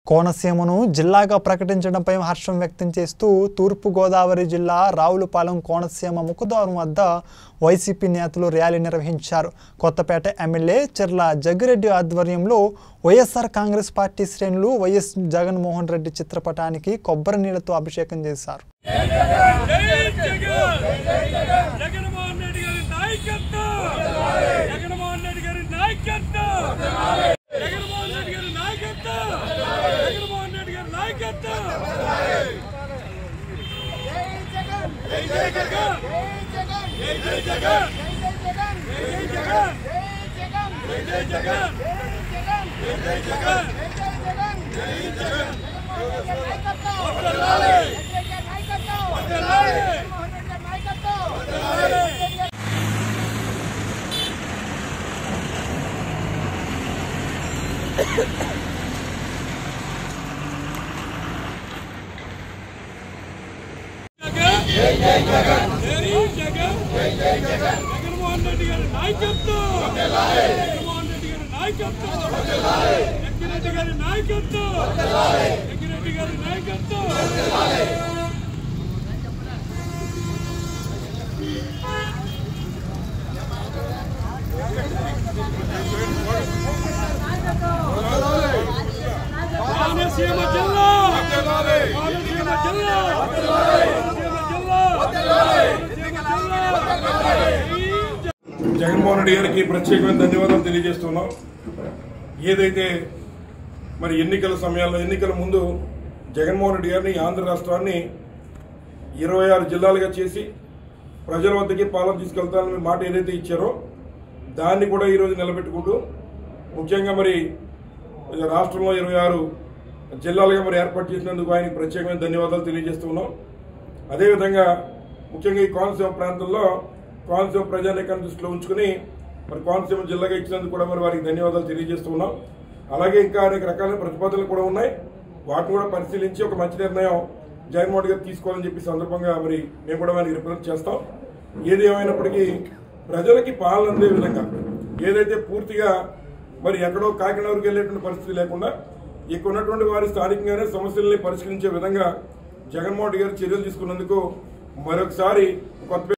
కోనసీమను జిల్లాగా ప్రకటించడంపై హర్షం వ్యక్తం చేస్తూ తూర్పుగోదావరి జిల్లా రావులపాలెం కోనసీమ ముఖద్వారం వద్ద వైసీపీ నేతలు ర్యాలీ నిర్వహించారు కొత్తపేట ఎమ్మెల్యే చెర్ల జగ్గిరెడ్డి ఆధ్వర్యంలో వైఎస్ఆర్ కాంగ్రెస్ పార్టీ శ్రేణులు వైఎస్ జగన్మోహన్ రెడ్డి చిత్రపటానికి కొబ్బరి నీళ్లతో అభిషేకం చేశారు జగన్మోహన్ రెడ్డి గారి నాయకత్వం జగన్మోహన్ రెడ్డి గారి నాయకత్వం జగన్మోహన్ రెడ్డి గారి నాయకత్వం జగన్మోహన్ రెడ్డి గారి నాయకత్వం జై జై జగన్ జై జై జగన్ జై జై జగన్ జై జై జగన్ జై జై జగన్ జై జగన్ వందనాలి వందనాలి జగన్ జై జై జగన్ జై జై జగన్ జగన్మోహన్ రెడ్డి గారి నాయకత్వం జగన్మోహన్ రెడ్డి గారి నాయకత్వం జగ్గిరెడ్డి గారి నాయకత్వం జగ్గిరెడ్డి గారి నాయకత్వం కోనసీమ జిల్లా కోనసీమ జిల్లా కోనసీమ జిల్లా కోనసీమ జిల్లా జగన్మోహన్ రెడ్డి గారికి ప్రత్యేకమైన ధన్యవాదాలు తెలియజేస్తున్నాం ఏదైతే మరి ఎన్నికల సమయాల్లో ఎన్నికల ముందు జగన్మోహన్ రెడ్డి గారిని ఆంధ్ర రాష్ట్రాన్ని ఇరవై ఆరు జిల్లాలుగా చేసి ప్రజల వద్దకి పాలన తీసుకెళ్తానని మాట ఏదైతే ఇచ్చారో దాన్ని కూడా ఈరోజు నిలబెట్టుకుంటూ ముఖ్యంగా మరి రాష్ట్రంలో ఇరవై ఆరు జిల్లాలుగా మరి ఏర్పాటు చేసినందుకు ఆయనకి ప్రత్యేకమైన ధన్యవాదాలు తెలియజేస్తున్నాం అదేవిధంగా ముఖ్యంగా ఈ కోనసీమ ప్రాంతంలో కోనసీమ ప్రజానీకాన్ని దృష్టిలో ఉంచుకుని మరి కోనసీమ జిల్లాగా ఇచ్చినందుకు కూడా మరి వారికి ధన్యవాదాలు తెలియజేస్తున్నాం అలాగే ఇంకా అనేక రకాలైన ప్రతిపాదనలు కూడా ఉన్నాయి వాటిని కూడా పరిశీలించి ఒక మంచి నిర్ణయం జగన్మోహన్ రెడ్డి గారు తీసుకోవాలని చెప్పి సందర్భంగా మరి మేము కూడా వారికి రిప్రజెంట్ చేస్తాం ఏది ఏమైనప్పటికీ ప్రజలకి పాలన అందే విధంగా ఏదైతే పూర్తిగా మరి ఎక్కడో కాకినాడ వరకు వెళ్ళేటువంటి పరిస్థితి లేకుండా ఇక్కడ ఉన్నటువంటి వారి స్థానికంగానే సమస్యల్ని పరిష్కరించే విధంగా జగన్మోహన్ రెడ్డి గారు చర్యలు తీసుకున్నందుకు మరొకసారి కొత్త